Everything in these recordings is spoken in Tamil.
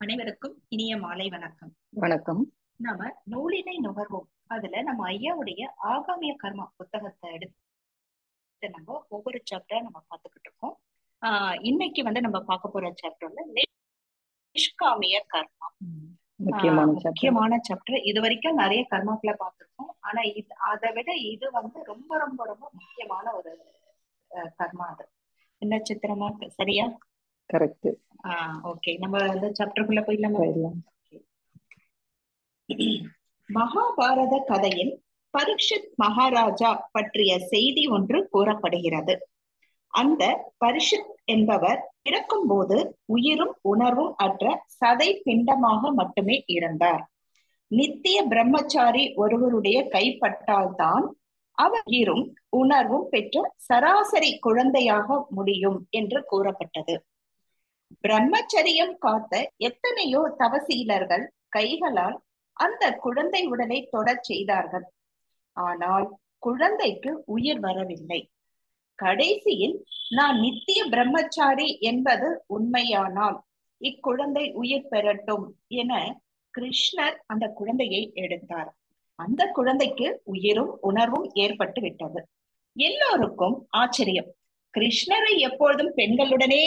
அனைவருக்கும் இனிய மாலை வணக்கம் வணக்கம் நாம நூலினை நுகர்வோம் அதுல நம்ம ஐயாவுடைய ஆகாமிய கர்மா புத்தகத்தை எடுத்து நம்ம ஒவ்வொரு சாப்டரா நம்ம பார்த்துக்கிட்டு இருக்கோம் ஆஹ் இன்னைக்கு வந்து நம்ம பார்க்க போற சாப்டர் வந்து நிஷ்காமிய கர்மா முக்கியமான ஆஹ் முக்கியமான சாப்டர் இது வரைக்கும் நிறைய கர்மாக்களை பார்த்திருக்கோம் ஆனா இது அதை விட இது வந்து ரொம்ப ரொம்ப ரொம்ப முக்கியமான ஒரு அஹ், கர்மா அது என்ன சித்திரமா இருக்கு சரியா கரெக்ட் ஆஹ் ஓகே நம்ம அந்த சாப்டருக்குள்ள போயிடலாமா போயிடலாம் மகாபாரத கதையில் பரீட்சித் மகாராஜா பற்றிய செய்தி ஒன்று கூறப்படுகிறது அந்த பரிஷித் என்பவர் பிறக்கும்போது உயிரும் உணர்வும் அற்ற சதை பிண்டமாக மட்டுமே இருந்தார் நித்திய பிரம்மச்சாரி ஒருவருடைய கைப்பட்டால்தான் அவர் உயிரும் உணர்வும் பெற்ற சராசரி குழந்தையாக முடியும் என்று கூறப்பட்டது பிரம்மச்சரியம் காத்த எத்தனையோ தவசீலர்கள் கைகளால் அந்த குழந்தை உடலை தொடச் செய்தார்கள் ஆனால் குழந்தைக்கு உயிர் வரவில்லை கடைசியில் நான் நித்திய பிரம்மச்சாரி என்பது உண்மையானால் இக்குழந்தை உயிர் பெறட்டும் என கிருஷ்ணர் அந்த குழந்தையை எடுத்தார் அந்த குழந்தைக்கு உயிரும் உணர்வும் ஏற்பட்டு விட்டது எல்லோருக்கும் ஆச்சரியம் கிருஷ்ணரை எப்பொழுதும் பெண்களுடனே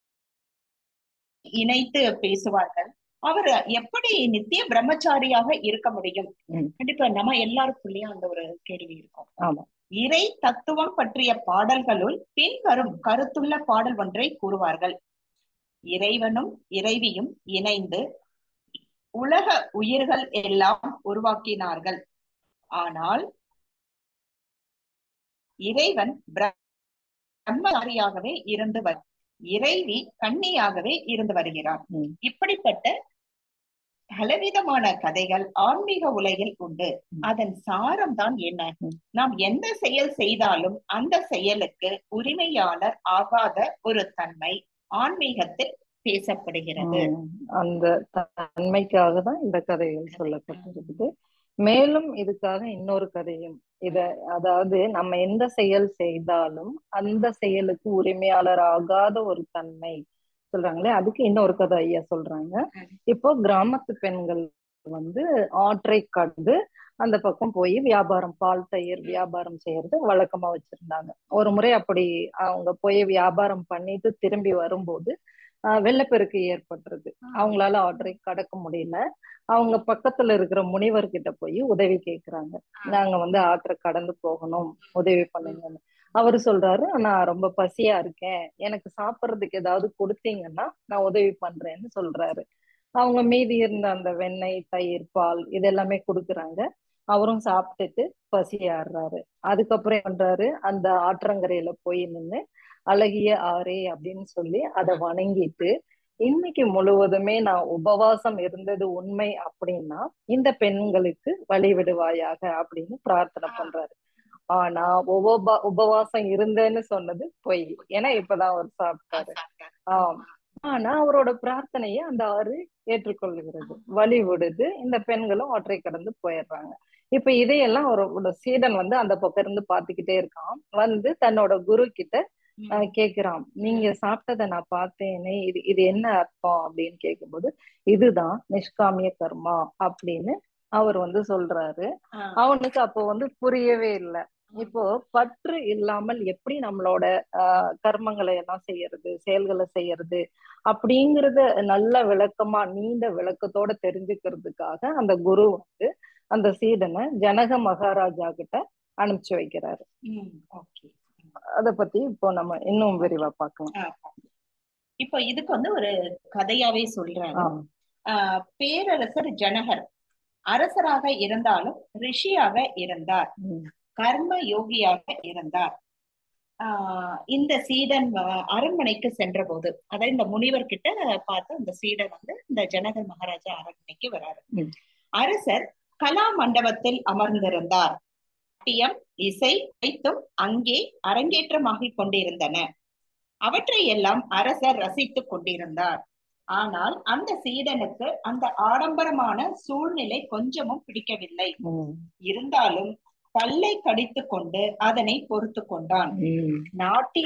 இணைத்து பேசுவார்கள் அவர் எப்படி நித்திய பிரம்மச்சாரியாக இருக்க முடியும் ம். கண்டிப்பா நம்ம எல்லாருக்குள்ளயும் அந்த ஒரு கேள்வி இருக்கும் ஆமா இறை தத்துவம் பற்றிய பாடல்களுள் பின்வரும் கருத்துள்ள பாடல் ஒன்றை கூறுவார்கள் இறைவனும் இறைவியும் இணைந்து உலக உயிர்கள் எல்லாம் உருவாக்கினார்கள் ஆனால் இறைவன் பிரம்மச்சாரியாகவே இருந்து வரு இறைவி கன்னியாகவே இருந்து வருகிறார் ம். இப்படிப்பட்ட பலவிதமான கதைகள் ஆன்மீக உலகில் உண்டு ம். அதன் சாரம் தான் என்ன ம். நாம் எந்த செயல் செய்தாலும் அந்த செயலுக்கு உரிமையாளர் ஆகாத ஒரு தன்மை ஆன்மீகத்தில் பேசப்படுகிறது உம் அந்த தன்மைக்காக தான் இந்த கதைகள் சொல்லப்பட்டிருக்குது மேலும் இதுக்காக இன்னொரு கதையும் இத அதாவது நம்ம எந்த செயல் செய்தாலும் அந்த செயலுக்கு உரிமையாளர் ஆகாத ஒரு தன்மை சொல்றாங்களே அதுக்கு இன்னொரு கதை ஐயா சொல்றாங்க இப்போ கிராமத்து பெண்கள் வந்து ஆற்றை கடந்து அந்த பக்கம் போய் வியாபாரம் பால் தயிர் வியாபாரம் செய்யறது வழக்கமா வச்சிருந்தாங்க ஒரு முறை அப்படி அவங்க போய் வியாபாரம் பண்ணிட்டு திரும்பி வரும்போது ஆஹ் வெள்ளப்பெருக்கு ஏற்பட்டுருது அவங்களால ஆற்றை கடக்க முடியல அவங்க பக்கத்துல இருக்கிற முனிவர்கிட்ட போய் உதவி கேக்குறாங்க நாங்க வந்து ஆற்றை கடந்து போகணும் உதவி பண்ணுங்கன்னு அவரு சொல்றாரு நான் ரொம்ப பசியா இருக்கேன் எனக்கு சாப்பிட்றதுக்கு ஏதாவது கொடுத்தீங்கன்னா நான் உதவி பண்றேன்னு சொல்றாரு அவங்க மீதி இருந்த அந்த வெண்ணெய் தயிர் பால் இது எல்லாமே கொடுக்குறாங்க அவரும் சாப்பிட்டுட்டு பசியாடுறாரு அதுக்கப்புறம் என்ன பண்றாரு அந்த ஆற்றங்கரையில போய் நின்னு அழகிய ஆரே அப்படின்னு சொல்லி அதை வணங்கிட்டு இன்னைக்கு முழுவதுமே நான் உபவாசம் இருந்தது உண்மை அப்படின்னா இந்த பெண்களுக்கு வழி விடுவாயாக அப்படின்னு பிரார்த்தனை பண்றாரு ஆனா உபவா உபவாசம் இருந்தேன்னு சொன்னது பொய் ஏன்னா இப்பதான் அவர் சாப்பிட்டாரு ஆம் ஆனா அவரோட பிரார்த்தனையை அந்த ஆறு ஏற்றுக்கொள்ளுகிறது வழி விடுது இந்த பெண்களும் ஒற்றை கடந்து போயிடுறாங்க இப்ப இதையெல்லாம் அவரோட சீடன் வந்து அந்த பக்கம் இருந்து பாத்துக்கிட்டே இருக்கான் வந்து தன்னோட குரு கிட்ட ஆஹ் கேக்குறான் நீங்க சாப்பிட்டதை நான் பார்த்தேனே இது இது என்ன அர்த்தம் அப்படின்னு கேட்கும்போது இதுதான் நிஷ்காமிய கர்மா அப்படின்னு அவர் வந்து சொல்றாரு ஆஹ் அவனுக்கு அப்போ வந்து புரியவே இல்லை இப்போ பற்று இல்லாமல் எப்படி நம்மளோட ஆஹ் கர்மங்களை எல்லாம் செய்யறது செயல்களை செய்யறது அப்படிங்கறத நல்ல விளக்கமா நீண்ட விளக்கத்தோட தெரிஞ்சுக்கிறதுக்காக அந்த குரு வந்து அந்த சீடனை ஜனக மகாராஜா கிட்ட அனுப்பிச்சு வைக்கிறாரு உம் ஓகே அத பத்தி இப்போ நம்ம இன்னும் விரிவா பார்க்கலாம் இப்போ இதுக்கு வந்து ஒரு கதையாவே சொல்றாங்க ஆஹ் ஆஹ் பேரரசர் ஜனகர் அரசராக இருந்தாலும் ரிஷியாக இருந்தார் உம் கர்ம யோகியாக இருந்தார் ஆஹ் இந்த சீடன் வ- அரண்மனைக்கு சென்ற போது அதாவது இந்த முனிவர் கிட்ட பார்த்து அந்த சீடன் வந்து இந்த ஜனகர் மகாராஜா அரண்மனைக்கு வராரு ம். அரசர் கலா மண்டபத்தில் அமர்ந்திருந்தார் நாட்டியம் இசை அனைத்தும் அங்கே அரங்கேற்றமாகிக் கொண்டிருந்தன அவற்றை எல்லாம் அரசர் ரசித்துக் கொண்டிருந்தார் ஆனால் அந்த சீடனுக்கு அந்த ஆடம்பரமான சூழ்நிலை கொஞ்சமும் பிடிக்கவில்லை உம் இருந்தாலும் பல்லை கடித்துக் கொண்டு அதனை பொறுத்து கொண்டான் உம்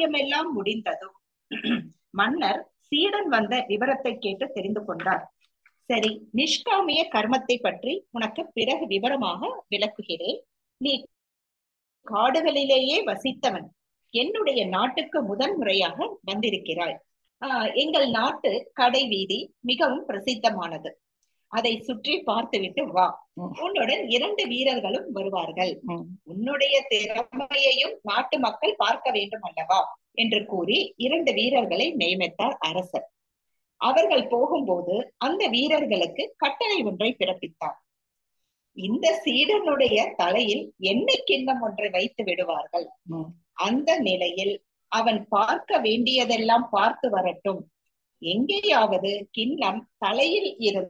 நாட்டியமெல்லாம் முடிந்ததும் மன்னர் சீடன் வந்த விவரத்தை கேட்டு தெரிந்து கொண்டார் சரி நிஷ்காமிய கர்மத்தை பற்றி உனக்கு பிறகு விவரமாக விளக்குகிறேன் நீ காடுகளிலேயே வசித்தவன் என்னுடைய நாட்டுக்கு முதல் முறையாக வந்திருக்கிறாய் ஆஹ் எங்கள் நாட்டு கடை வீதி மிகவும் பிரசித்தமானது அதை சுற்றி பார்த்துவிட்டு வா உன்னுடன் இரண்டு வீரர்களும் வருவார்கள் உன்னுடைய திறமையையும் நாட்டு மக்கள் பார்க்க வேண்டும் அல்லவா என்று கூறி இரண்டு வீரர்களை நியமித்தார் அரசர் அவர்கள் போகும்போது அந்த வீரர்களுக்கு கட்டளை ஒன்றை பிறப்பித்தார் இந்த சீடனுடைய தலையில் எண்ணெய் கிண்ணம் ஒன்றை வைத்து விடுவார்கள் அந்த நிலையில் அவன் பார்க்க வேண்டியதெல்லாம் பார்த்து வரட்டும் எங்கேயாவது கிண்ணம் தலையில்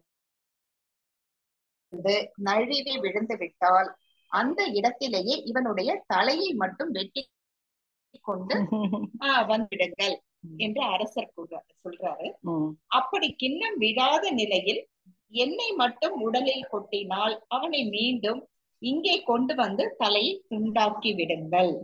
இருந்து நழுவி விழுந்து விட்டால் அந்த இடத்திலேயே இவனுடைய தலையை மட்டும் வெட்டி கொண்டு ஆஹ் வந்துடுங்கள் என்று அரசர் கூறாரு சொல்றாரு அப்படி கிண்ணம் விடாத நிலையில் எண்ணெய் மட்டும் உடலில் கொட்டினால் அவனை மீண்டும் இங்கே கொண்டு வந்து தலையை துண்டாக்கி விடுங்கள்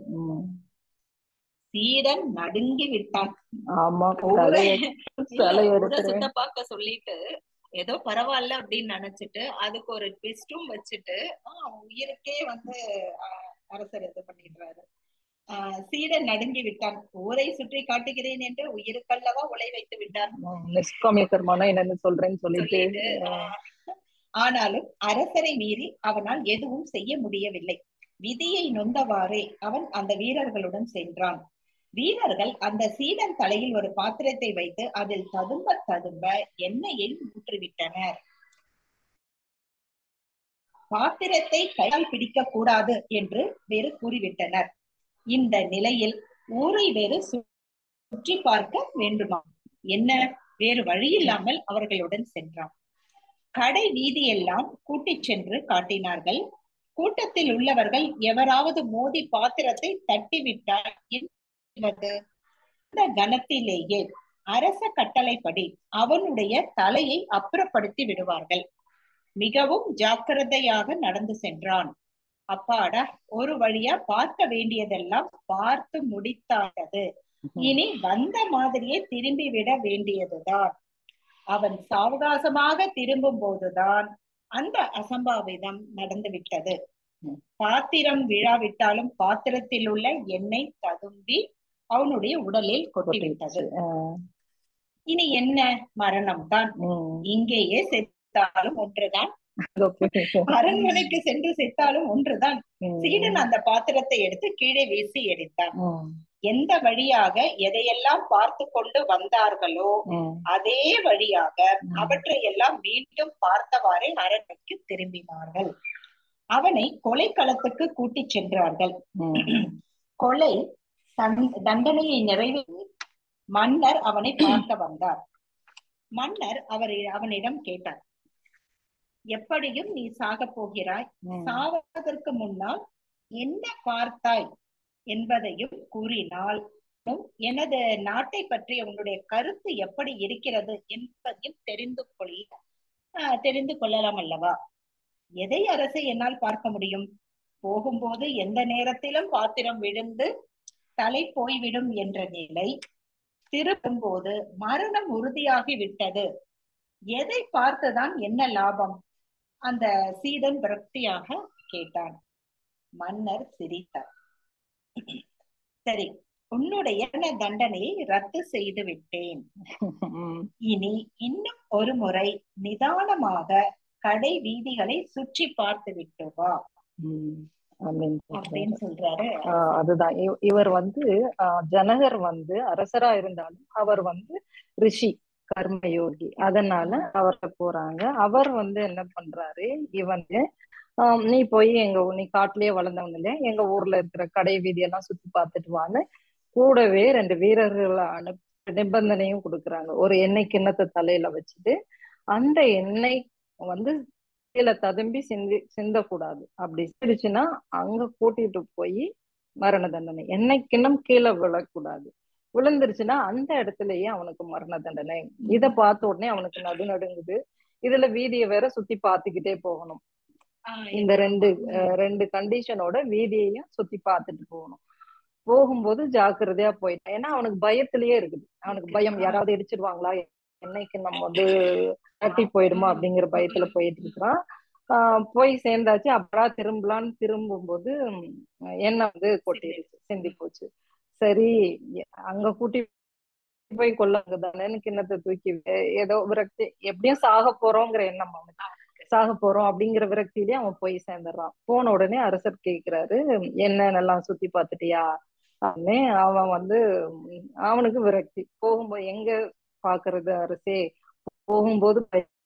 சீடன் நடுங்கி விட்டான் ஆமா ஊரை தலையை ஊரை எடுத்துருவேன் சுத்த பார்க்க சொல்லிட்டு ஏதோ பரவாயில்ல அப்படின்னு நினைச்சிட்டு அதுக்கு ஒரு ட்விஸ்டும் வச்சுட்டு ஆஹ் அவன் உயிருக்கே வந்து ஆஹ் அரசர் இது பண்ணிடுறாரு ஆஹ் சீடன் நடுங்கி விட்டான் ஊரை சுற்றி காட்டுகிறேன் என்று உயிருக்கல்லவா உலை வைத்து விட்டான் நிஷ்காமிய கர்மானா என்னன்னு சொல்றேன்னு சொல்லிட்டு சொல்லிட்டு ஆஹ் ஆனாலும் அரசரை மீறி அவனால் எதுவும் செய்ய முடியவில்லை விதியை நொந்தவாறே அவன் அந்த வீரர்களுடன் சென்றான் வீரர்கள் அந்த சீடன் தலையில் ஒரு பாத்திரத்தை வைத்து அதில் ததும்ப ததும்ப எண்ணெயை ஊற்றிவிட்டனர் பாத்திரத்தை கையால் பிடிக்க கூடாது என்று வேறு கூறிவிட்டனர் இந்த நிலையில் ஊரை வேறு சு- சுற்றி பார்க்க வேண்டுமா என்ன வேறு வழி இல்லாமல் அவர்களுடன் சென்றான் கடை வீதியெல்லாம் கூட்டிச் சென்று காட்டினார்கள் கூட்டத்தில் உள்ளவர்கள் எவராவது மோதி பாத்திரத்தை தட்டிவிட்டால் என்ன செய்வது? இந்த கணத்திலேயே அரச கட்டளைப்படி அவனுடைய தலையை அப்புறப்படுத்தி விடுவார்கள் மிகவும் ஜாக்கிரதையாக நடந்து சென்றான் அப்பாடா ஒரு வழியா பார்க்க வேண்டியதெல்லாம் பார்த்து முடித்தானது இனி வந்த மாதிரியே திரும்பி விட வேண்டியதுதான் அவன் சாவகாசமாக திரும்பும் போதுதான் அந்த அசம்பாவிதம் நடந்து விட்டது பாத்திரம் விழாவிட்டாலும் பாத்திரத்தில் உள்ள எண்ணெய் ததும்பி அவனுடைய உடலில் கொட்டிவிட்டது ஆஹ் இனி என்ன மரணம் தான் உம் இங்கேயே செத்தாலும் ஒன்றுதான் okay. அரண்மனைக்கு சென்று செத்தாலும் ஒன்றுதான் உம் சீடன் அந்த பாத்திரத்தை எடுத்து கீழே வீசி எரித்தான் உம் எந்த வழியாக எதையெல்லாம் பார்த்து கொண்டு வந்தார்களோ உம் அதே வழியாக அவற்றை எல்லாம் மீண்டும் பார்த்தவாறே அரண்மனைக்கு திரும்பினார்கள் அவனை கொலைக்களத்துக்கு கூட்டிச் சென்றார்கள் உம் கொலை தன்- தண்டனையை நிறைவேற்றி மன்னர் அவனை பார்க்க வந்தார் மன்னர் அவர் அவனிடம் கேட்டார் எப்படியும் நீ சாகப் போகிறாய் உம் சாவதற்கு முன்னால் என்ன பார்த்தாய் என்பதையும் கூறினால் எனது நாட்டை பற்றிய உன்னுடைய கருத்து எப்படி இருக்கிறது என்பதையும் தெரிந்து கொள்ள ஆஹ், தெரிந்து கொள்ளலாம் அல்லவா எதை அரசை என்னால் பார்க்க முடியும் போகும்போது எந்த நேரத்திலும் பாத்திரம் விழுந்து தலை போய்விடும் என்ற நிலை திரும்பும்போது மரணம் உறுதியாகி விட்டது எதை பார்த்துதான் என்ன லாபம் அந்த சீடன் விரக்தியாக கேட்டான் மன்னர் சிரித்தார் சரி உன்னுடைய தண்டனையை ரத்து செய்து விட்டேன் உம் இனி இன்னும் ஒரு முறை நிதானமாக கடை வீதிகளை சுற்றி பார்த்து விட்டு வா உம் அப்படின்னு சொல்றாரு. அப்படின்னு சொல்றாரு ஆஹ் அதுதான் இவ- இவர் வந்து ஆஹ் ஜனகர் வந்து அரசரா இருந்தாலும் அவர் வந்து ரிஷி கர்மயோகி அதனால அவர்கிட்ட போறாங்க அவர் வந்து என்ன பண்றாரு இவங்க ஆஹ் நீ போய் எங்க ஊ- நீ காட்டுலயே வளர்ந்தவங்க இல்லையா எங்க ஊர்ல இருக்கிற கடை வீதியெல்லாம் சுத்தி பார்த்துட்டு வான்னு கூடவே ரெண்டு வீரர்களை அனுப்பி நிபந்தனையும் கொடுக்குறாங்க ஒரு எண்ணெய் கிண்ணத்தை தலையில வச்சுட்டு அந்த எண்ணெய் வந்து கீழே ததும்பி சிந்தி சிந்தக்கூடாது அப்படி சிரிச்சுன்னா அங்க கூட்டிட்டு போய் மரண தண்டனை என்னைக்கினும் கீழே விழக்கூடாது விழுந்துருச்சுன்னா அந்த இடத்துலயே அவனுக்கு மரண தண்டனை இத பார்த்த உடனே அவனுக்கு நடு நடுங்குது இதுல வீதியை வேற சுத்தி பார்த்துக்கிட்டே போகணும் ஆஹ் இந்த ரெண்டு அஹ், ரெண்டு கண்டிஷனோட வீதியையும் சுத்தி பார்த்துட்டு போகணும் போகும்போது ஜாக்கிரதையா போயிட்டான் ஏன்னா அவனுக்கு பயத்திலேயே இருக்குது அவனுக்கு பயம் யாராவது இடிச்சிருவாங்களா என்னைக்கு நம்ம வந்து கட்டி போயிடுமோ அப்படிங்கிற பயத்துல போயிட்டு இருக்கிறான் ஆஹ் போய் சேர்ந்தாச்சு அப்புறா திரும்பலான்னு திரும்பும்போது எண்ணெய் வந்து கொட்டிடுச்சு சிந்தி போச்சு சரி அங்க கூட்டி போய் கொள்ளாங்க தானே கிண்ணத்தை தூக்கி ஏதோ விரக்தி எப்படியும் சாக போறோங்கிற எண்ணம் அவனுக்கு சாக போறோம் அப்படிங்கிற விரக்தியிலே அவன் போய் சேர்ந்துடுறான் போன உடனே அரசர் கேக்குறாரு என்னென்னலாம் சுத்தி பார்த்துட்டியா அப்படின்னு அவன் வந்து அவனுக்கு விரக்தி போகும்போது எங்க பாக்குறது அரசே போகும்போது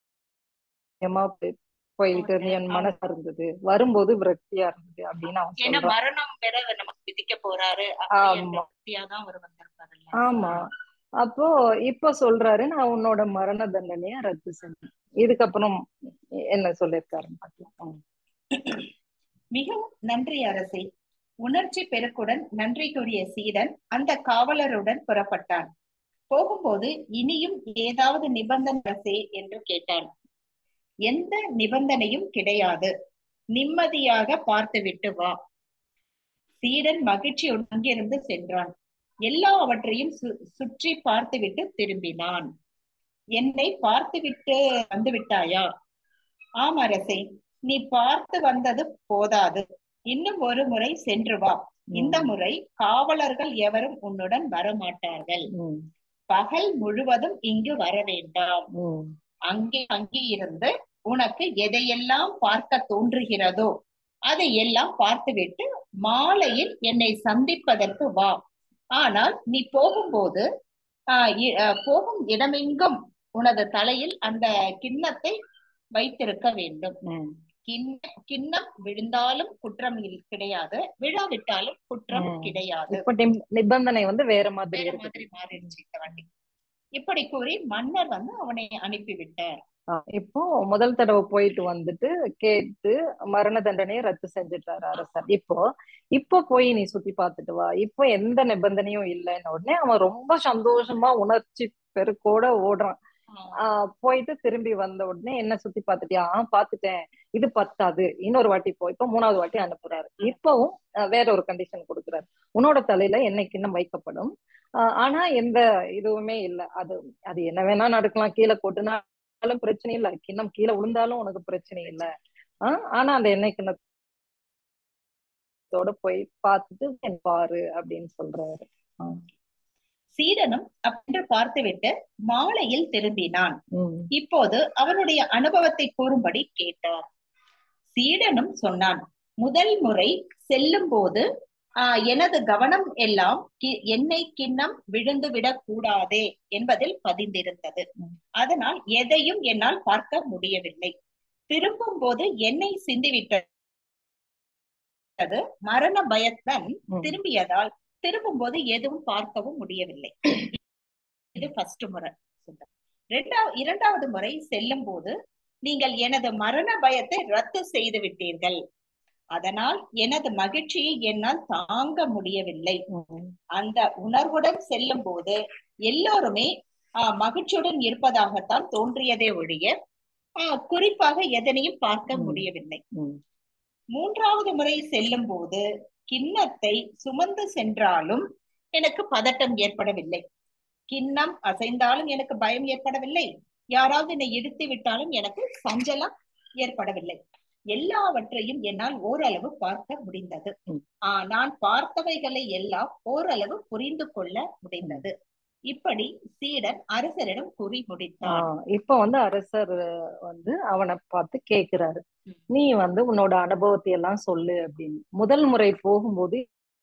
பயமா போயிட்டு என் மனசா இருந்தது வரும்போது விரக்தியா இருந்தது அப்படின்னு அவன் ஏன்னா சொல்றான் மரணம் வேற நமக்கு விதிக்க போறாரு ஆமா. தான் அவர் வந்திருப்பாரு ஆமா அப்போ இப்ப சொல்றாரு நான் உன்னோட மரண தண்டனைய ரத்து செஞ்சேன் இதுக்கப்புறம் என்ன சொல்லியிருக்காருன்னு பார்க்கலாம் ம். மிகவும் நன்றி அரசே உணர்ச்சி பெருக்குடன் நன்றிக்குரிய சீடன் அந்த காவலருடன் புறப்பட்டான் போகும்போது இனியும் ஏதாவது நிபந்தனை அரசே என்று கேட்டான் எந்த நிபந்தனையும் கிடையாது நிம்மதியாக பார்த்துவிட்டு வா சீடன் மகிழ்ச்சியுடன் அங்கிருந்து சென்றான் எல்லாவற்றையும் சு- சுற்றி பார்த்துவிட்டு திரும்பினான் என்னை பார்த்துவிட்டு வந்து விட்டாயா ஆம் அரசே நீ பார்த்து வந்தது போதாது இன்னும் ஒரு முறை சென்று வா இந்த முறை காவலர்கள் எவரும் உன்னுடன் வரமாட்டார்கள் ம், பகல் முழுவதும் இங்கு வர வேண்டாம் ம், அங்கே அங்கே இருந்து உனக்கு எதையெல்லாம் பார்க்க தோன்றுகிறதோ அதை எல்லாம் பார்த்துவிட்டு மாலையில் என்னை சந்திப்பதற்கு வா ஆனால் நீ போகும்போது ஆஹ் இ- ஆஹ் போகும் இடமெங்கும் உனது தலையில் அந்த கிண்ணத்தை வைத்திருக்க வேண்டும் ம், கிண்ண கிண்ணம் விழுந்தாலும் குற்றம் இல்- கிடையாது விழாவிட்டாலும் குற்றம் ம். கிடையாது இப்ப நிப்- நிபந்தனை வந்து வேற மாதிரி வேற இருக்கு மாதிரி மாறிடுச்சு இந்த வாட்டி இப்படி கூறி மன்னர் வந்து அவனை அனுப்பிவிட்டார் ஆ, இப்போ முதல் தடவை போயிட்டு வந்துட்டு கேட்டு மரண தண்டனையை ரத்து செஞ்சுட்டாரு அரசர் இப்போ இப்போ போய் நீ சுத்தி பார்த்துட்டு வா இப்போ எந்த நிபந்தனையும் இல்லைன்னு உடனே அவன் ரொம்ப சந்தோஷமா உணர்ச்சி பெருக்கோட ஓடுறான் ஆஹ் போயிட்டு திரும்பி வந்த உடனே என்ன சுத்தி பார்த்துட்டியா ஆ பாத்துட்டேன் இது பத்தாது இன்னொரு வாட்டி போ இப்ப மூணாவது வாட்டி அனுப்புறாரு இப்பவும் ஆஹ் வேற ஒரு கண்டிஷன் கொடுக்குறாரு உன்னோட தலையில என்னைக்கு இன்னும் வைக்கப்படும் ஆஹ் ஆனா எந்த இதுவுமே இல்ல அது அது என்ன வேணா நடக்கலாம் கீழே கொட்டுனாலும் பிரச்சனை இல்ல கிண்ணம் கீழே விழுந்தாலும் உனக்கு பிரச்சனை இல்ல ஆஹ் ஆனா அந்த எண்ணெய் கிண்ணத்தோட போய் பார்த்துட்டு என் பாரு அப்படின்னு சொல்றாரு ஆஹ் சீடனும் அப்பென்று பார்த்துவிட்டு மாலையில் திரும்பினான் உம் இப்போது அவனுடைய அனுபவத்தை கூறும்படி கேட்டார் சீடனும் சொன்னான் முதல் முறை செல்லும் போது ஆஹ் எனது கவனம் எல்லாம் கி- எண்ணெய் கிண்ணம் விழுந்து விடக் கூடாதே என்பதில் பதிந்திருந்தது ம். அதனால் எதையும் என்னால் பார்க்க முடியவில்லை திரும்பும் போது எண்ணெய் சிந்திவிட்டது மரண பயத்துடன் உம் திரும்பியதால் திரும்பும் போது எதுவும் பார்க்கவும் முடியவில்லை இது ஃபர்ஸ்ட் முறை இரண்டாவது இரண்டாவது முறை செல்லும் போது நீங்கள் எனது மரண பயத்தை ரத்து செய்து விட்டீர்கள் அதனால் எனது மகிழ்ச்சியை என்னால் தாங்க முடியவில்லை உம் அந்த உணர்வுடன் செல்லும் போது எல்லோருமே ஆஹ் மகிழ்ச்சியுடன் இருப்பதாகத்தான் தோன்றியதே ஒழிய ஆஹ் குறிப்பாக எதனையும் பார்க்க ம். முடியவில்லை உம் மூன்றாவது முறை செல்லும் போது கிண்ணத்தை சுமந்து சென்றாலும் எனக்கு பதட்டம் ஏற்படவில்லை கிண்ணம் அசைந்தாலும் எனக்கு பயம் ஏற்படவில்லை யாராவது என்னை இழுத்து விட்டாலும் எனக்கு சஞ்சலம் ஏற்படவில்லை எல்லாவற்றையும் என்னால் ஓரளவு பார்க்க முடிந்தது ம். ஆஹ் நான் பார்த்தவைகளை எல்லாம் ஓரளவு புரிந்து கொள்ள முடிந்தது இப்படி சீடன் அரசரிடம் கூறி முடித்தான் ஆஹ் இப்ப வந்து அரசர் வந்து அவனை பார்த்து கேக்குறாரு ம். நீ வந்து உன்னோட அனுபவத்தை எல்லாம் சொல்லு அப்படின்னு முதல் முறை போகும்போது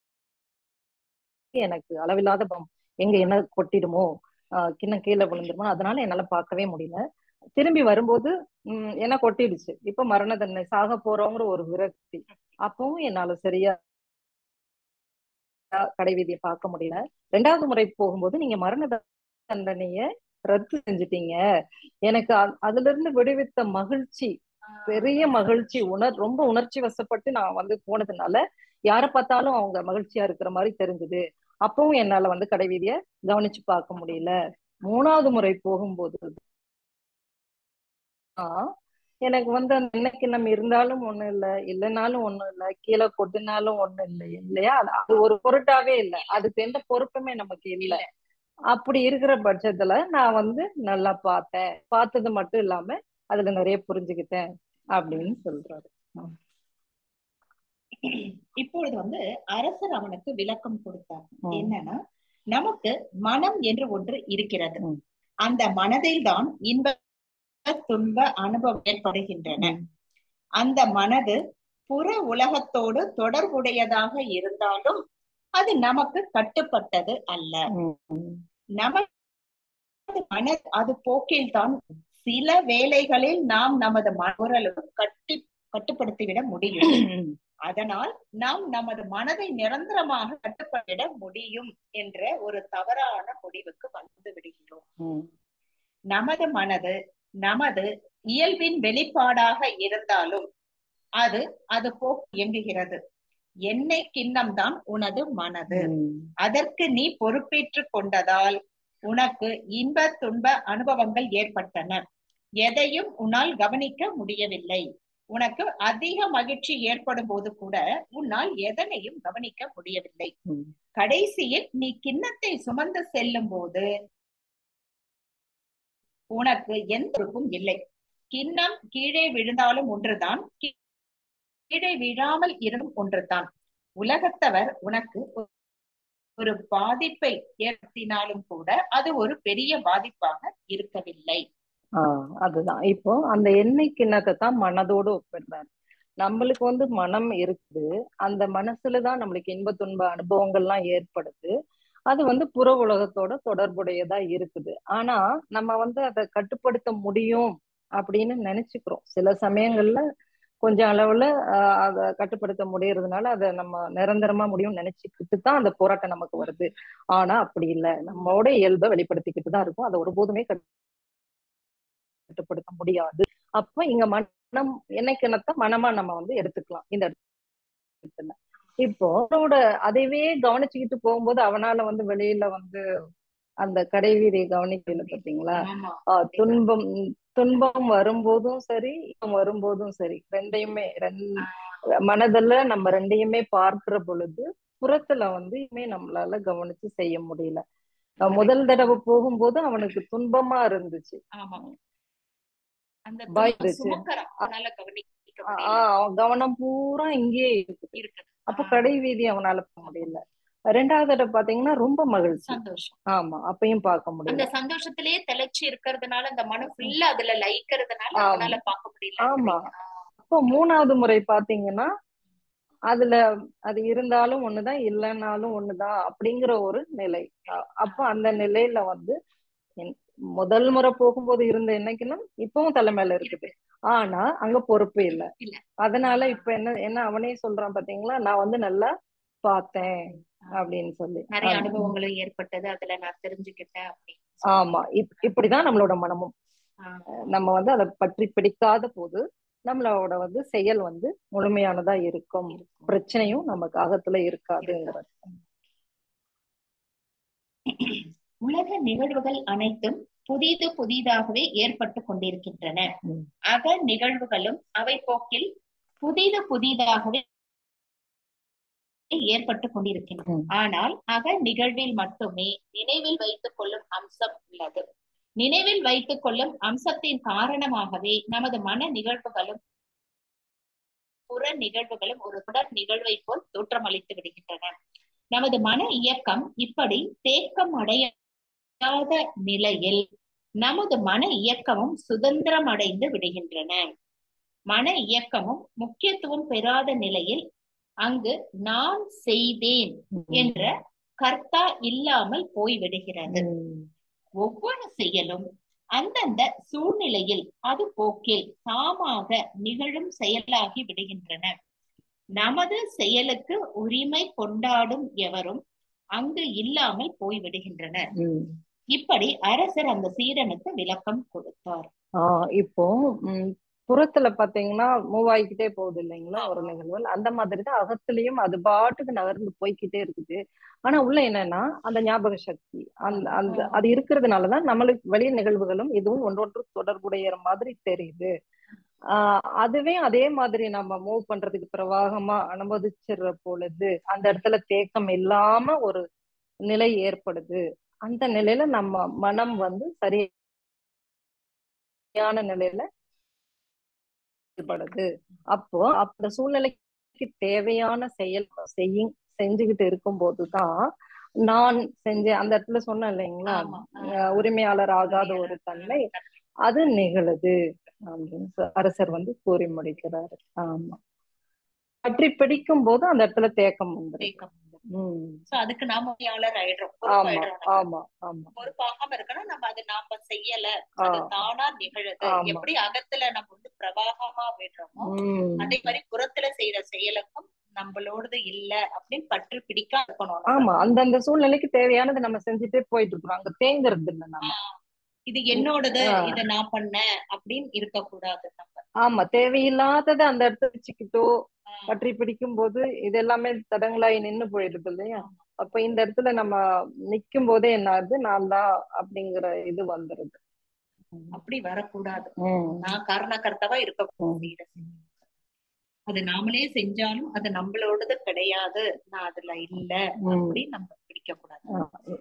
எனக்கு அளவில்லாத பயம் எங்க என்ன கொட்டிடுமோ ஆஹ் கிண்ணம் கீழே விழுந்துருமோ அதனால என்னால பார்க்கவே முடியல திரும்பி வரும்போது உம் என்ன கொட்டிடுச்சு இப்ப மரண தண்டனை சாக போறோங்கிற ஒரு விரக்தி அப்பவும் என்னால சரியா கடை வீதியை பார்க்க முடியல ரெண்டாவது முறை போகும்போது நீங்க மரண தண்டனைய ரத்து செஞ்சுட்டீங்க எனக்கு அ- அதுல இருந்து விடுவித்த மகிழ்ச்சி பெரிய மகிழ்ச்சி உணர் ரொம்ப உணர்ச்சி வசப்பட்டு நான் வந்து போனதுனால யார பார்த்தாலும் அவங்க மகிழ்ச்சியா இருக்கிற மாதிரி தெரிஞ்சது அப்பவும் என்னால வந்து கடைவீதிய கவனிச்சு பார்க்க முடியல மூணாவது முறை போகும்போது தான் எனக்கு வந்து அந்த எண்ணெய் கிண்ணம் இருந்தாலும் ஒண்ணும் இல்ல இல்லைனாலும் ஒண்ணும் இல்ல கீழே கொட்டினாலும் ஒண்ணும் இல்லை இல்லையா அது- அது ஒரு பொருட்டாவே இல்ல அதுக்கு எந்த பொறுப்புமே நமக்கு இல்ல அப்படி இருக்கிற பட்சத்துல நான் வந்து நல்லா பார்த்தேன் பார்த்தது மட்டும் இல்லாம அதுல நிறைய புரிஞ்சுக்கிட்டேன் அப்படின்னு சொல்றாரு இப்பொழுது வந்து அரசர் அவனுக்கு விளக்கம் கொடுத்தார் ம். என்னன்னா நமக்கு மனம் என்று ஒன்று இருக்கிறது ம். அந்த மனதில் தான் இன்ப துன்ப அனுபவம் ஏற்படுகின்றன ம். அந்த மனது புற உலகத்தோடு தொடர்புடையதாக இருந்தாலும் அது நமக்கு கட்டுப்பட்டது அல்ல ம், ம். நமது மன அது போக்கில் தான் சில வேளைகளில் நாம் நமது மன ஓரளவு கட்டி கட்டுப்படுத்திவிட முடியும் அதனால் நாம் நமது மனதை நிரந்தரமாக கட்டுப்படுத்திட முடியும் என்ற ஒரு தவறான முடிவுக்கு வந்து விடுகிறோம் ம். நமது மனது நமது இயல்பின் வெளிப்பாடாக இருந்தாலும் அது அது போக்கு இயங்குகிறது என்னை கிண்ணம் தான் உனது மனது ம். அதற்கு நீ பொறுப்பேற்றுக் கொண்டதால் உனக்கு இன்ப துன்ப அனுபவங்கள் ஏற்பட்டன எதையும் உன்னால் கவனிக்க முடியவில்லை உனக்கு அதிக மகிழ்ச்சி ஏற்படும் போது கூட உன்னால் எதனையும் கவனிக்க முடியவில்லை ம். கடைசியில் நீ கிண்ணத்தை சுமந்து செல்லும் போது உனக்கு எந்த பொறுப்பும் இல்லை கிண்ணம் கீழே விழுந்தாலும் ஒன்றுதான் கீ- கீழே விழாமல் இருந்தும் ஒன்றுதான் உலகத்தவர் உனக்கு ஒரு பாதிப்பை ஏற்படுத்தினாலும் கூட அது ஒரு பெரிய பாதிப்பாக இருக்கவில்லை ஆஹ் அதுதான் இப்போ அந்த எண்ணெய் கிண்ணத்தை தான் மனதோடு ஒப்பிடுறாரு நம்மளுக்கு வந்து மனம் இருக்குது அந்த மனசுலதான் நம்மளுக்கு இன்ப துன்ப அனுபவங்கள்லாம் ஏற்படுது அது வந்து புற உலகத்தோட தொடர்புடையதா இருக்குது ஆனா நம்ம வந்து அதை கட்டுப்படுத்த முடியும் அப்படின்னு நினைச்சுக்கிறோம் சில சமயங்கள்ல கொஞ்சம் அளவுல ஆஹ் அதை கட்டுப்படுத்த முடியறதுனால அதை நம்ம நிரந்தரமா முடியும் நினைச்சுக்கிட்டு தான் அந்த போராட்டம் நமக்கு வருது ஆனா அப்படி இல்லை நம்மளோட இயல்பை வெளிப்படுத்திக்கிட்டு தான் இருக்கும் அதை ஒருபோதுமே கட்டுப்படுத்த முடியாது அப்ப இங்க மனம் என்னைக்கிணத்த மனமா நம்ம வந்து எடுத்துக்கலாம் இந்த இடத்துல இப்போ அவனோட அதைவே கவனிச்சுக்கிட்டு போகும்போது அவனால வந்து வெளியில வந்து அந்த கடைவீதியை கவனிக்கல பாத்தீங்களா ஆமா ஆஹ் துன்பம் துன்பம் வரும்போதும் சரி இன்பம் வரும்போதும் சரி ரெண்டையுமே ரெண்- மனதுல நம்ம ரெண்டையுமே பார்க்கிற பொழுது புறத்துல வந்து இனிமே நம்மளால கவனிச்சு செய்ய முடியல அஹ் முதல் தடவை போகும்போது அவனுக்கு துன்பமா இருந்துச்சு ஆமா அந்த பயம் துன்பம் இருந்துச்சு. சுமக்கறான் அவனால கவனிக்க ஆஹ் முடியல ஆஹ் அவன் கவனம் பூரா இங்கேயே இருக்குது இருக்குது அப்ப ஆ, கடை வீதி அவனால போக முடியல ரெண்டாவது தடவை பாத்தீங்கன்னா ரொம்ப மகிழ்ச்சி சந்தோஷம் ஆமா அப்பயும் பார்க்க அந்த முடியல சந்தோஷத்திலேயே தெளிச்சு இருக்கிறதுனால அந்த மனம் ஃபுல்லா அதுல லயிக்கிறதுனால ஆமா. அவனால பார்க்க முடியல ஆமா. அப்போ மூணாவது முறை பாத்தீங்கன்னா அதுல அது இருந்தாலும் ஒண்ணுதான் இல்லைன்னாலும் ஒண்ணுதான் அப்படிங்கிற ஒரு நிலை அ- அப்போ அந்த நிலையில வந்து என்- முதல் முறை போகும்போது இருந்த என்னைக்குன்னா இப்பவும் தலைமையில இருக்குது ஆனா அங்க பொறுப்பு இல்ல இல்ல. அதனால இப்ப என்ன என்ன அவனே சொல்றான் பாத்தீங்களா நான் வந்து நல்லா பார்த்தேன் அப்படின்னு சொல்லி நிறைய ஆமா. அனுபவங்களும் ஏற்பட்டது அதுல நான் தெரிஞ்சுக்கிட்டேன் அப்படின்னு ஆமா இப் இப்படிதான் நம்மளோட மனமும் ஆ, நம்ம வந்து அதை பற்றி பிடிக்காத போது நம்மளோட வந்து செயல் வந்து முழுமையானதா இருக்கும் இருக்கும். பிரச்சனையும் நமக்கு அகத்துல இருக்காதுங்கிறது உலக நிகழ்வுகள் அனைத்தும் புதிது புதிதாகவே ஏற்பட்டு கொண்டிருக்கின்றன ம். அக நிகழ்வுகளும் அவை போக்கில் புதிது புதிதாகவே ஏற்பட்டு கொண்டிருக்கின்றன ம். ஆனால் அக நிகழ்வில் மட்டுமே நினைவில் வைத்துக் கொள்ளும் அம்சம் உள்ளது நினைவில் வைத்துக் கொள்ளும் அம்சத்தின் காரணமாகவே நமது மன நிகழ்வுகளும் புற நிகழ்வுகளும் ஒரு தொடர் நிகழ்வை போல் தோற்றமளித்து விடுகின்றன நமது மன இயக்கம் இப்படி தேக்கம் அடையாத நிலையில் நமது மன இயக்கமும் சுதந்திரம் அடைந்து விடுகின்றன மன இயக்கமும் முக்கியத்துவம் பெறாத நிலையில் அங்கு நான் செய்தேன் என்ற கர்த்தா இல்லாமல் போய்விடுகிறது ம். ஒவ்வொரு செயலும் அந்தந்த சூழ்நிலையில் அது போக்கில் தாமாக நிகழும் செயலாகி விடுகின்றன நமது செயலுக்கு உரிமை கொண்டாடும் எவரும் அங்கு இல்லாமல் போய்விடுகின்றனர் ம். இப்படி அரசர் அந்த சீடனுக்கு விளக்கம் கொடுத்தார் ஆஹ் இப்போ ம், புறத்துல பாத்தீங்கன்னா மூவாயிக்கிட்டே போகுது இல்லைங்களா ஒரு நிகழ்வுகள் அந்த மாதிரி தான் அகத்திலயும் அது பாட்டுக்கு நகர்ந்து போய்க்கிட்டே இருக்குது ஆனா உள்ள என்னன்னா அந்த ஞாபக சக்தி அந்த அந்த அது இருக்கிறதுனாலதான் நம்மளுக்கு வெளி நிகழ்வுகளும் இதுவும் ஒன்றொன்று தொடர்புடைய மாதிரி தெரியுது ஆஹ் அதுவே அதே மாதிரி நம்ம மூவ் பண்றதுக்கு பிரவாகமா அனுமதிச்சிடுற பொழுது அந்த இடத்துல தேக்கம் இல்லாம ஒரு நிலை ஏற்படுது அந்த நிலையில நம்ம மனம் வந்து சரியான நிலையில செயல்படுது அப்போ அந்த சூழ்நிலைக்கு தேவையான செயல் செய்யும் செஞ்சுக்கிட்டு இருக்கும் போதுதான் நான் செஞ்சேன் அந்த இடத்துல சொன்னேன் இல்லைங்களா ஆமா அஹ் உரிமையாளர் ஆகாத ஒரு தன்மை அது நிகழுது அப்படின்னு சொ- அரசர் வந்து கூறி முடிக்கிறாரு ஆமா பற்றி பிடிக்கும் போது அந்த இடத்துல தேக்கம் வந்துடும் தேக்கம் உம் சோ அதுக்கு நாம உரிமையாளர் ஆயிடுறோம் ஆமா பொறுப்பாயிடுறோம் நம்ம. ஆமா ஆமா பொறுப்பாகாம இருக்கணும் நம்ம அது நாம செய்யல ஆ, அது தானா நிகழுது ஆமா. எப்படி அகத்துல நம்ம வந்து பிரவாகமா விடுறோமோ உம் அதே மாதிரி புறத்துல செய்யற செயலுக்கும் நம்மளோடது இல்ல அப்படின்னு பற்று பிடிக்காம இருக்கணும் நம்ம. ஆமா அந்தந்த சூழ்நிலைக்கு தேவையானது நம்ம செஞ்சுட்டே போயிட்டு இருக்கிறோம் அங்க தேங்குறது இல்லை நம்ம ஆ, இது என்னோடது ஆ. இத நான் பண்ணேன் அப்படின்னு இருக்கக்கூடாது நம்ம ஆமா தேவையில்லாததை அந்த இடத்துல வச்சுக்கிட்டோ ஆ, பற்றி பிடிக்கும் போது இது எல்லாமே தடங்களாயி நின்னு போயிடுது இல்லையா அப்ப இந்த இடத்துல நம்ம நிக்கும் போதே என்ன ஆகுது நான் தான் அப்படிங்கிற இது வந்துருது அப்படி வரக்கூடாது உம் நான் காரணக்கர்த்தாவா இருக்க உம் செய்யற செயல். அது நாமளே செஞ்சாலும் அது நம்மளோடது கிடையாது நான் அதுல இல்ல உம் அப்படின்னு நம்ம பிடிக்க கூடாது ஆ,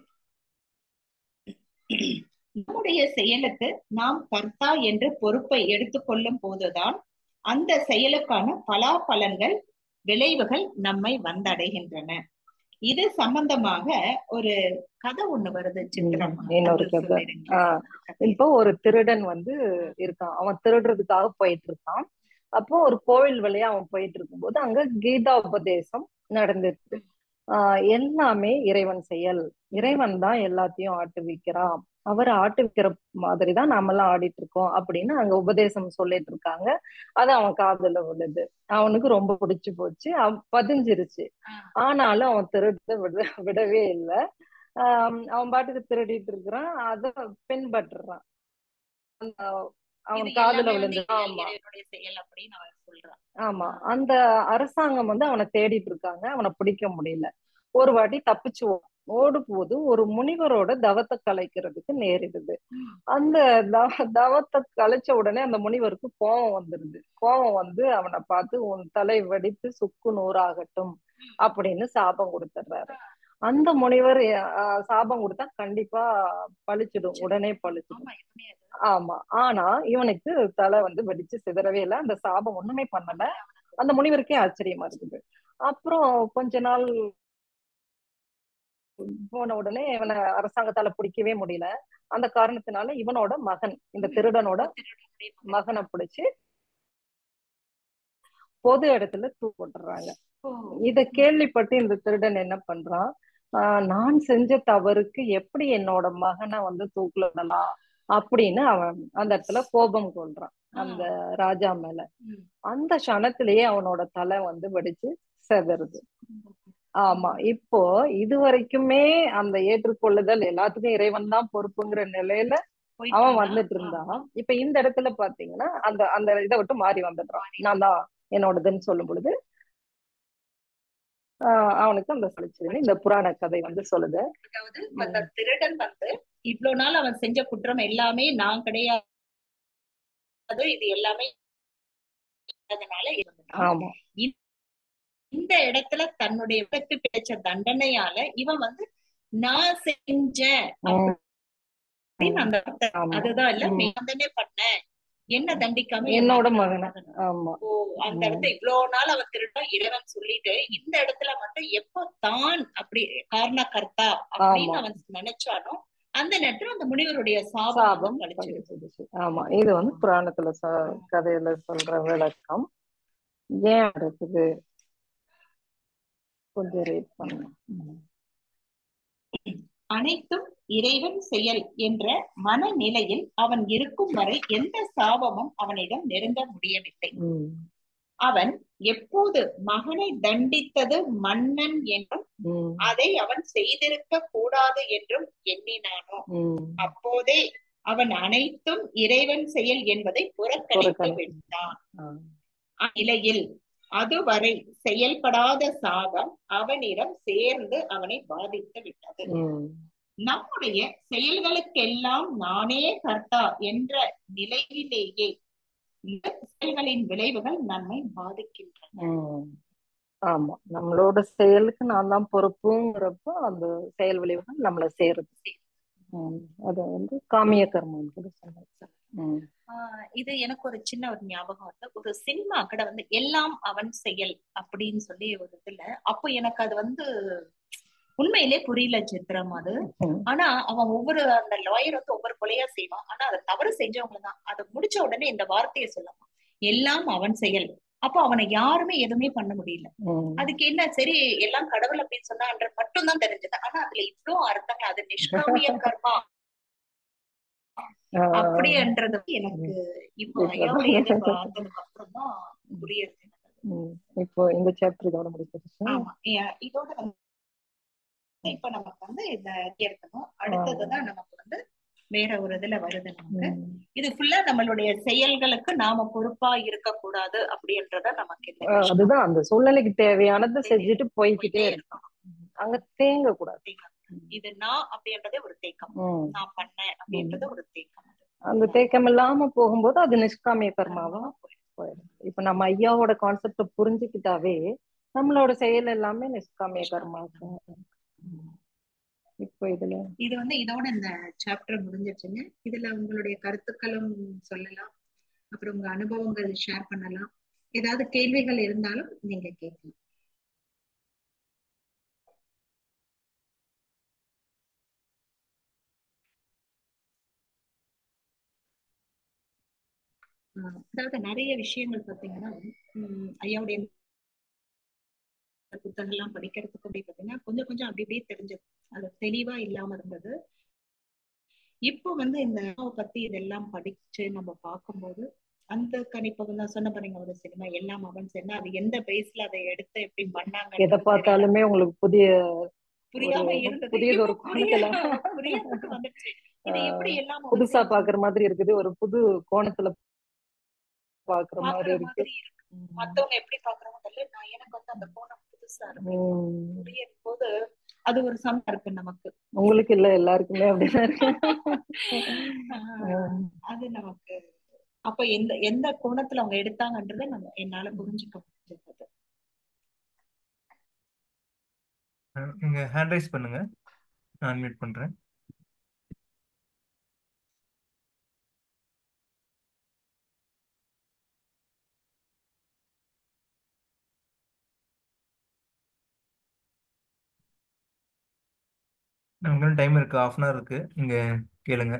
நம்முடைய செயலுக்கு நாம் கர்த்தா என்று பொறுப்பை எடுத்துக்கொள்ளும் போதுதான் அந்த செயலுக்கான பலாபலன்கள் விளைவுகள் நம்மை வந்தடைகின்றன இது சம்பந்தமாக ஒரு கதை ஒண்ணு வருது சித்திரம் ம், இன்னொரு அது கதை. சொல்லிடுங்களா? ஆ, இப்போ ஒரு திருடன் வந்து இருக்கான் அவன் திருடுறதுக்காக போயிட்டு இருக்கான் அப்போ ஒரு கோவில் வழியா அவன் போயிட்டு இருக்கும்போது அங்க கீதா உபதேசம் நடந்துச்சு ஆஹ் எல்லாமே இறைவன் செயல் இறைவன் தான் எல்லாத்தையும் ஆட்டுவிக்கிறான் அவர் ஆட்டுவிக்கிற மாதிரி தான் நாமெல்லாம் ஆடிட்டு இருக்கோம் அப்படின்னு அங்க உபதேசம் சொல்லிட்டு இருக்காங்க அது அவன் காதுல விழுது அவனுக்கு ரொம்ப பிடிச்சு போச்சு அவன் பதிஞ்சிருச்சு ஆ, ஆனாலும் அவன் திருட விட விடவே இல்லை ஆஹ் அவன் பாட்டுக்கு திருடிட்டு இருக்கிறான் அத பின்பற்றுறான் அந்த அவன் இது காதுல எல்லாமே விழுந்து வந்து ஆமா இறைவனுடைய செயல் அப்படின்னு அவன் சொல்றான் ஆமா அந்த அரசாங்கம் வந்து அவனை தேடிட்டு இருக்காங்க அவனை பிடிக்க முடியல ஒரு வாட்டி தப்பிச்சு ஓ- ஓடும் போது ஒரு முனிவரோட தவத்தை கலைக்கிறதுக்கு நேரிடுது ம். அந்த தவ தவத்தை கலைச்ச உடனே அந்த முனிவருக்கு கோபம் வந்துருது கோபம் வந்து அவனை பார்த்து உன் தலை வெடித்து சுக்கு நூறாகட்டும் அப்படின்னு சாபம் கொடுத்துடுறாரு அந்த முனிவர் அஹ், சாபம் கொடுத்தா கண்டிப்பா பழிச்சிடும் உடனே பழிச்சிடும் ஆமா எதுவுமே அது ஆமா ஆனா இவனுக்கு தலை வந்து வெடிச்சு சிதறவே இல்லை அந்த சாபம் ஒண்ணுமே பண்ணல அந்த முனிவருக்கே ஆச்சரியமா இருக்குது அப்புறம் கொஞ்ச நாள் போன உடனே இவனை அரசாங்கத்தால பிடிக்கவே முடியல அந்த காரணத்தினால இவனோட மகன் இந்த திருடனோட திருடனுடைய மகனை பிடிச்சு பொது இடத்துல தூக்கு போட்டுறாங்க ஓ, இத கேள்விப்பட்டு இந்த திருடன் என்ன பண்றான் ஆஹ் நான் செஞ்ச தவறுக்கு எப்படி என்னோட மகனை வந்து தூக்குல விடலாம் அப்படின்னு அவன் அந்த இடத்துல கோபம் கொள்றான் அந்த ராஜா மேல ம். அந்த க்ஷணத்திலேயே அவனோட தலை வந்து வெடிச்சு செதறுது ஆமா இப்போ இது வரைக்குமே அந்த ஏற்றுக்கொள்ளுதல் எல்லாத்துக்கும் இறைவன் தான் பொறுப்புங்கிற நிலையில போயிட்டு அவன் இருந்தா, வந்துட்டு இருந்தான் இப்ப இந்த இடத்துல பாத்தீங்கன்னா அந்த அந்த இதை விட்டு மாறி வந்துடுறான் நான் தான் என்னோடதுன்னு சொல்லும் பொழுது ஆஹ் அவனுக்கு அந்த சலிச்சதுன்னு இந்த புராண கதை வந்து சொல்லுது அதாவது அந்த திருடன் வந்து இவ்வளவு நாள் அவன் செஞ்ச குற்றம் எல்லாமே நான் கிடையாது இது எல்லாமே அதனால இருந்தான் ஆமா இந்த இடத்துல தன்னுடைய விபத்து கிடைச்ச தண்டனையால இவன் வந்து நான் செஞ்சேன் உம் அப்படின்னு அந்த வார்த்தை, ஆமா அதுதான் இல்ல ம். நான் தானே பண்ணேன் என்ன தண்டிக்காம என் என்னோட மகனை மகனை. ஆமா ஓ அந்த இடத்துல இவ்வளவு நாள் அவன் திருட்டா இறைவன் சொல்லிட்டு இந்த இடத்துல மட்டும் எப்போ தான் அப்படி காரணக்கர்த்தா அப்படின்னு ஆமா. அவன் நினைச்சானோ அந்த நேரத்துல அந்த முனிவருடைய சாபம் சாபம் வந்து பழிச்சிடுது. பழிச்சிடுச்சு. ஆமா இது வந்து புராணத்துல சொ- கதையில சொல்ற விளக்கம் ஏன் இருக்குது கொஞ்சம் ரீட் பண்ணுங்க ம். அனைத்தும் இறைவன் செயல் என்ற மனநிலையில் அவன் இருக்கும் வரை எந்த சாபமும் அவனிடம் நெருங்க முடியவில்லை ம். அவன் எப்போது மகனை தண்டித்தது மன்னன் என்றும் ம். அதை அவன் செய்திருக்க கூடாது என்றும் எண்ணினானோ ம். அப்போதே அவன் அனைத்தும் இறைவன் செயல் என்பதை புறக்கணித்து புறக்கணி- விட்டான் ஆ. அந்நிலையில் அதுவரை செயல்படாத சாபம் அவனிடம் சேர்ந்து அவனை பாதித்து விட்டது ம். நம்முடைய செயல்களுக்கெல்லாம் நானே கர்த்தா என்ற நிலையிலேயே இந்த செயல்களின் விளைவுகள் நம்மை பாதிக்கின்றன ம். ஆமா நம்மளோட செயலுக்கு நான் தான் பொறுப்புங்கிறப்போ அந்த செயல் விளைவுகள் நம்மள சேருது ம். அது வந்து காமிய கர்மம் கூட சொல்லலாம் ம். ஆஹ் இது எனக்கு ஒரு சின்ன ஒரு ஞாபகம் வந்து ஒரு சினிமா கூட வந்து எல்லாம் அவன் செயல் அப்படின்னு சொல்லி ஒரு இதுல அப்போ எனக்கு அது வந்து உண்மையிலே புரியல சித்திரம் அது ம். ஆனா அவன் ஒவ்வொரு அந்த லாயர் வந்து ஒவ்வொரு கொலையா செய்வான் ஆனா அதை தவறு செஞ்சவங்க தான் அதை முடிச்ச உடனே இந்த வார்த்தையை சொல்லுவான் எல்லாம் அவன் செயல் அப்போ அவனை யாருமே எதுவுமே பண்ண முடியல ம். அதுக்கு என்ன சரி எல்லாம் கடவுள் அப்படின்னு சொன்னான்ற மட்டும் தான் தெரிஞ்சது ஆனா அதுல இவ்வளவு அர்த்தங்கள் அது நிஷ்காமிய கர்மா ஆஹ் அப்படின்றது வந்து எனக்கு இப்போ இப்ப ஐயாவுடைய இது பார்த்ததுக்கு அப்புறம் தான் புரியுது எனக்கு. ம். இப்போ இந்த சாப்டர் இதோட முடிச்சிருச்சு ஆமா ஏ- இதோட வந்து இப்ப நமக்கு வந்து இந்த இது இருக்கணும் அடுத்ததுதான் நமக்கு வந்து வேற ஒரு இதுல வருது நமக்கு ம். இது ஃபுல்லா நம்மளுடைய செயல்களுக்கு நாம பொறுப்பா இருக்கக்கூடாது அப்படின்றத நமக்கு இந்த ஆஹ் விஷயம் அதுதான் அந்த சூழ்நிலைக்கு தேவையானதை செஞ்சுட்டு போய்கிட்டே போயிட்டே இருக்கும் இருக்கணும் அங்க தேங்க கூடாது இது நான் அப்படின்றதே ஒரு தேக்கம் ம். நான் பண்ணேன் அப்படின்றது ஒரு தேக்கம் அது. அந்த தேக்கம் இல்லாம போகும்போது அது நிஷ்காமிய கர்மாவா போயிடும் இப்ப நம்ம ஐயாவோட கான்செப்ட புரிஞ்சுக்கிட்டாவே நம்மளோட செயல் எல்லாமே நிஷ்காமிய கர்மா இப்போ இதுல இது வந்து இதோட இந்த சாப்டர் முடிஞ்சிருச்சுங்க இதுல உங்களுடைய கருத்துக்களும் சொல்லலாம் அப்புறம் உங்க அனுபவங்கள் ஷேர் பண்ணலாம் ஏதாவது கேள்விகள் இருந்தாலும் நீங்க கேட்கலாம் ஆஹ் அதாவது நிறைய விஷயங்கள் பாத்தீங்கன்னா உம் ஐயாவுடைய புத்தகம் எல்லாம் படிக்கிறதுக்கு அப்படி பாத்தீங்கன்னா கொஞ்சம் கொஞ்சம் அப்படி அப்படியே தெரிஞ்சது அது தெளிவா இல்லாம இருந்தது இப்போ வந்து இந்த அம்மாவை பத்தி இதெல்லாம் படிச்சு நம்ம பார்க்கும்போது அந்த கணிப்பகம் தான் சொன்ன பாருங்க ஒரு சினிமா எல்லாம் அவன் சொன்னா அது எந்த பேஸ்ல அதை எடுத்து எப்படி பண்ணாங்க எதை பார்த்தாலுமே உங்களுக்கு புதிய புரியாம ஒரு இருந்தது புதியது ஒரு இப்போ புரிய கோணத்துல புரியறதுக்கு வந்துருச்சு இது எப்படி எல்லாம் அவன் புதுசா செயல் பாக்குற மாதிரி இருக்குது ஒரு புது கோணத்துல பாக்குற மாதிரி பாக்குற இருக்கு மாதிரி இருக்கு மத்தவங்க எப்படி பாக்குறாங்க தெரியல நான் எனக்கு வந்து அந்த கோணம் புதுசா இருக்கு உம் புரியும் போது அது ஒரு சமம் இருக்கு நமக்கு உங்களுக்கு இல்ல எல்லாருக்குமே அப்படிதான் இருக்கு ஆஹ் அது நமக்கு அப்ப எந்த எந்த கோணத்துல அவங்க எடுத்தாங்கன்றத நம்ம என்னால புரிஞ்சுக்க முடிஞ்சது நீங்க ஹேண்ட் ரைஸ் பண்ணுங்க நான் மியூட் பண்றேன் உங்களுக்கு டைம் இருக்கு ஹாஃப் அன் ஹவர் இருக்கு நீங்க கேளுங்க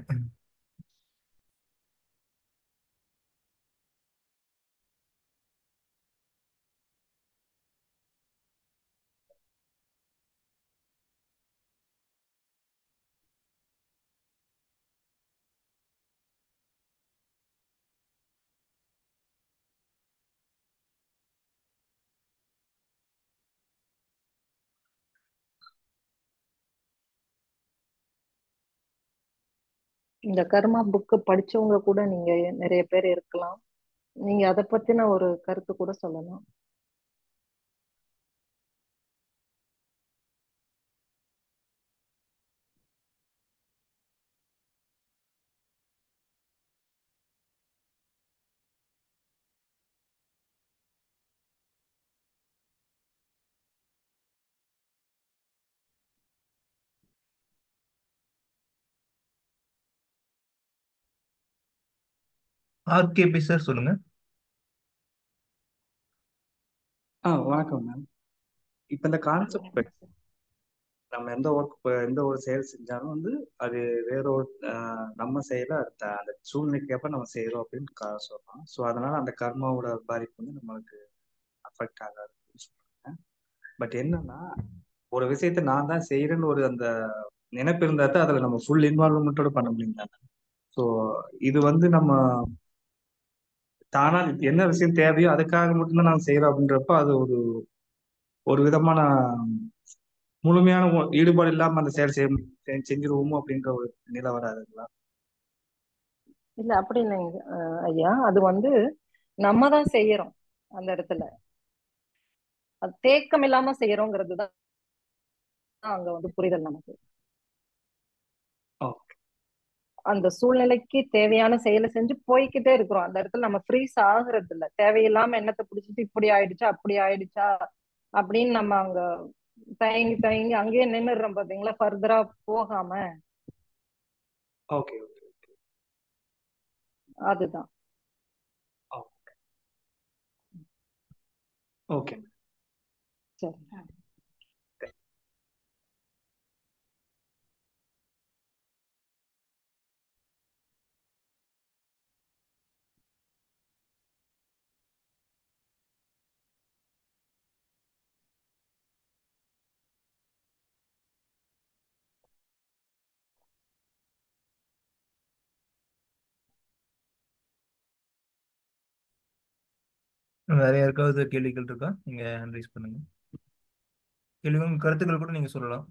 இந்த கர்மா புக்கு படிச்சவங்க கூட நீங்க நிறைய பேர் இருக்கலாம் நீங்க அதை பத்தின ஒரு கருத்து கூட சொல்லலாம் ஆர்கேபி சார் சொல்லுங்க ஆ வணக்கம் மேம் இப்போ இந்த கான்செப்ட் நம்ம எந்த ஒர்க் எந்த ஒரு செயல் செஞ்சாலும் வந்து அது வேற ஒரு ஆஹ், நம்ம செய்யல அது த- அந்த சூழ்நிலைக்கு ஏற்ப நம்ம செய்யறோம் அப்படின்னு கா- சொல்லலாம் ஸோ அதனால அந்த கர்மாவோட பாதிப்பு வந்து நம்மளுக்கு அஃபெக்ட் ஆகாது அப்படின்னு சொல்றாங்க பட் என்னன்னா ஒரு விஷயத்த நான் தான் செய்யறேன்னு ஒரு அந்த நினைப்பு இருந்தா தான் அதுல நம்ம ஃபுல் இன்வால்வ்மெண்ட்டோட பண்ண முடியும் தானே ஸோ இது வந்து நம்ம தானா என்ன விஷயம் தேவையோ அதுக்காக மட்டும்தான் நான் செய்யறோம் அப்படின்றப்ப அது ஒரு ஒரு விதமான முழுமையான ஒ- ஈடுபாடு இல்லாம அந்த செயல் செய்ய செ- செஞ்சிருவோமோ அப்படின்ற ஒரு நிலை வராதுங்களா இல்ல அப்படி இல்லைங்க அஹ் ஐயா அது வந்து நம்ம தான் செய்யறோம் அந்த இடத்துல அது தேக்கம் இல்லாம செய்யறோங்கிறது தான் அங்க வந்து புரிதல் நமக்கு ஓகே அந்த சூழ்நிலைக்கு தேவையான செயலை செஞ்சு போய்க்கிட்டே இருக்கிறோம் அந்த இடத்துல நம்ம ஃப்ரீஸ் ஆகுறது இல்ல தேவையில்லாம எண்ணத்தை பிடிச்சிட்டு இப்படி ஆயிடுச்சா அப்படி ஆயிடுச்சா அப்படின்னு நம்ம அங்க தயங்கி தயங்கி அங்கேயே நின்னுடுறோம் பாத்தீங்களா ஃபர்தரா போகாம ஓகே ஓகே ஓகே அதுதான் ஓகே ஓகே சரி வேற யாருக்காவது கேள்விகள் இருக்கா நீங்க ஹேண்ட் ரைஸ் பண்ணுங்க கேள்விகள் உங்க கருத்துக்கள் கூட நீங்க சொல்லலாம்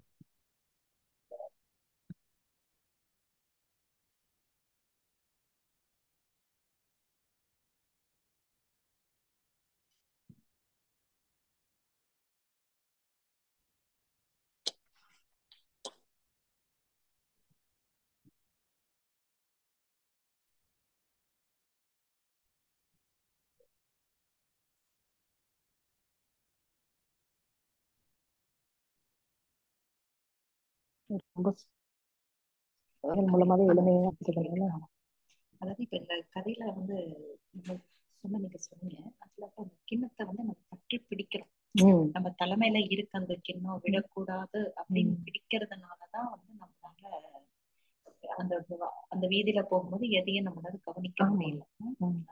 ரொம்ப அதன் மூலமாக எளிமையாக சொல்லுங்க அதாவது இப்ப இந்த கதையில வந்து நம்ம சொன்ன நீங்க சொன்னீங்க அதுல அப்ப அந்த கிண்ணத்தை வந்து நம்ம பற்றி பிடிக்கிறோம் ம் நம்ம தலைமையில இருக்க அந்த கிண்ணம் விடக்கூடாது அப்படின்னு ம். பிடிக்கிறதுனாலதான் வந்து நம்மளால அந்த வ- அந்த வீதியில போகும்போது எதையும் நம்மளால கவனிக்க ஆமா. முடியல ம்.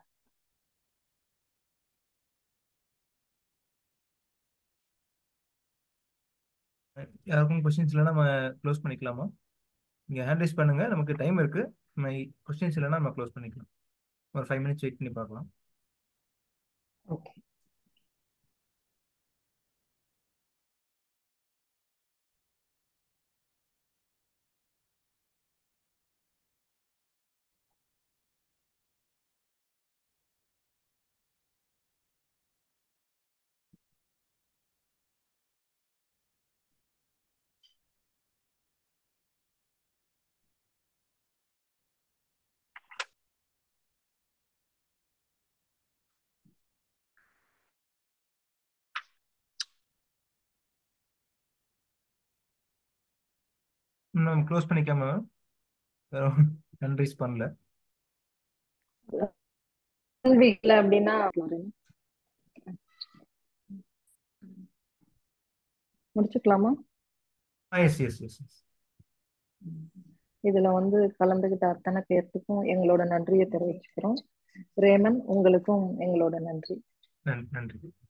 யாருக்கும் கொஸ்டின்ஸ் இல்லைன்னா நம்ம க்ளோஸ் பண்ணிக்கலாமா நீங்க ஹேண்ட் ரைஸ் பண்ணுங்க நமக்கு டைம் இருக்கு நம்ம கொஸ்டின்ஸ் இல்லைன்னா நம்ம க்ளோஸ் பண்ணிக்கலாம் ஒரு ஃபைவ் மினிட்ஸ் வெயிட் பண்ணி பார்க்கலாம் ஓகே நம்ம க்ளோஸ் பண்ணிக்காம ஹேண்ட் ரைஸ் பண்ணல வீக்ல அப்படின்னா முடிச்சுக்கலாமா எஸ் எஸ் எஸ் எஸ் இதுல வந்து கலந்துகிட்ட அத்தனை பேர்த்துக்கும் எங்களோட நன்றியை தெரிவிச்சுக்கிறோம் ரேமன் உங்களுக்கும் எங்களோட நன்றி நன்றி நன்றி